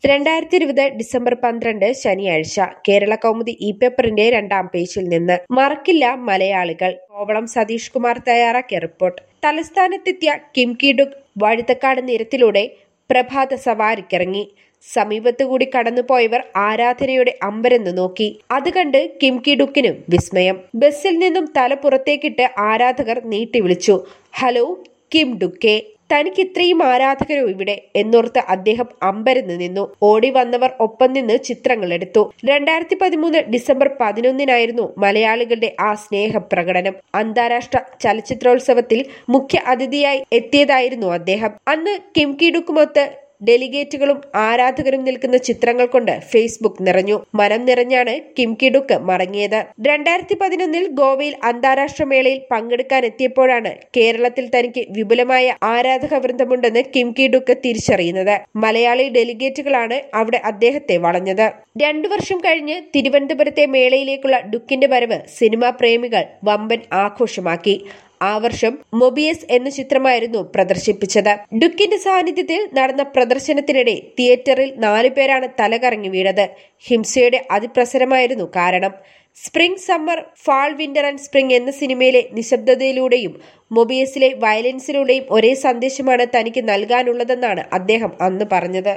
രണ്ടായിരത്തി ഇരുപത് ഡിസംബർ പന്ത്രണ്ട് ശനിയാഴ്ച കേരള കൗമുദി ഇ പേപ്പറിന്റെ രണ്ടാം പേജിൽ നിന്ന് മറക്കില്ല മലയാളികൾ കോവളം സതീഷ് കുമാർ തയ്യാറാക്കിയ റിപ്പോർട്ട് തലസ്ഥാനത്തെത്തിയ കിം കിഡുക് വഴുത്തക്കാട് നിരത്തിലൂടെ പ്രഭാത സവാരിക്കിറങ്ങി സമീപത്തുകൂടി കടന്നുപോയവർ ആരാധനയോടെ അമ്പരന്ന് നോക്കി അത് കണ്ട് കിം കിഡുക്കിനും വിസ്മയം ബസ്സിൽ നിന്നും തല പുറത്തേക്കിട്ട് ആരാധകർ നീട്ടി വിളിച്ചു ഹലോ കിം ഡുക്കെ തനിക്ക് ഇത്രയും ആരാധകരോ ഇവിടെ എന്നോർത്ത് അദ്ദേഹം അമ്പരന്ന് നിന്നു ഓടി വന്നവർ ഒപ്പം നിന്ന് ചിത്രങ്ങൾ എടുത്തു രണ്ടായിരത്തി പതിമൂന്ന് ഡിസംബർ പതിനൊന്നിനായിരുന്നു മലയാളികളുടെ ആ സ്നേഹപ്രകടനം അന്താരാഷ്ട്ര ചലച്ചിത്രോത്സവത്തിൽ മുഖ്യ അതിഥിയായി എത്തിയതായിരുന്നു അദ്ദേഹം അന്ന് കിം കിഡുക്കുമൊത്ത് ഡെലിഗേറ്റുകളും ആരാധകരും നിൽക്കുന്ന ചിത്രങ്ങൾ കൊണ്ട് ഫേസ്ബുക്ക് നിറഞ്ഞു മനം നിറഞ്ഞാണ് കിം കിഡുക്ക് മടങ്ങിയത് രണ്ടായിരത്തി പതിനൊന്നിൽ ഗോവയിൽ അന്താരാഷ്ട്ര മേളയിൽ പങ്കെടുക്കാൻ എത്തിയപ്പോഴാണ് കേരളത്തിൽ തനിക്ക് വിപുലമായ ആരാധക വൃന്ദമുണ്ടെന്ന് കിം കിഡുക്ക് തിരിച്ചറിയുന്നത് മലയാളി ഡെലിഗേറ്റുകളാണ് അവിടെ അദ്ദേഹത്തെ വളഞ്ഞത് രണ്ടു വർഷം കഴിഞ്ഞ് തിരുവനന്തപുരത്തെ മേളയിലേക്കുള്ള ഡുക്കിന്റെ വരവ് സിനിമാ പ്രേമികൾ വമ്പൻ ആഘോഷമാക്കി ആ വർഷം മൊബിയസ് എന്ന ചിത്രമായിരുന്നു പ്രദർശിപ്പിച്ചത് ഡുക്കിന്റെ സാന്നിധ്യത്തിൽ നടന്ന പ്രദർശനത്തിനിടെ തിയേറ്ററിൽ നാലു പേരാണ് തലകറങ്ങി വീണത് ഹിംസയുടെ അതിപ്രസരമായിരുന്നു കാരണം spring summer fall winter and spring എന്ന സിനിമയിലെ നിശബ്ദതയിലൂടെയും മൊബിയസിലെ വയലൻസിലൂടെയും ഒരേ സന്ദേശമാണ് തനിക്ക് നൽകാനുള്ളതെന്നാണ് അദ്ദേഹം അന്ന് പറഞ്ഞത്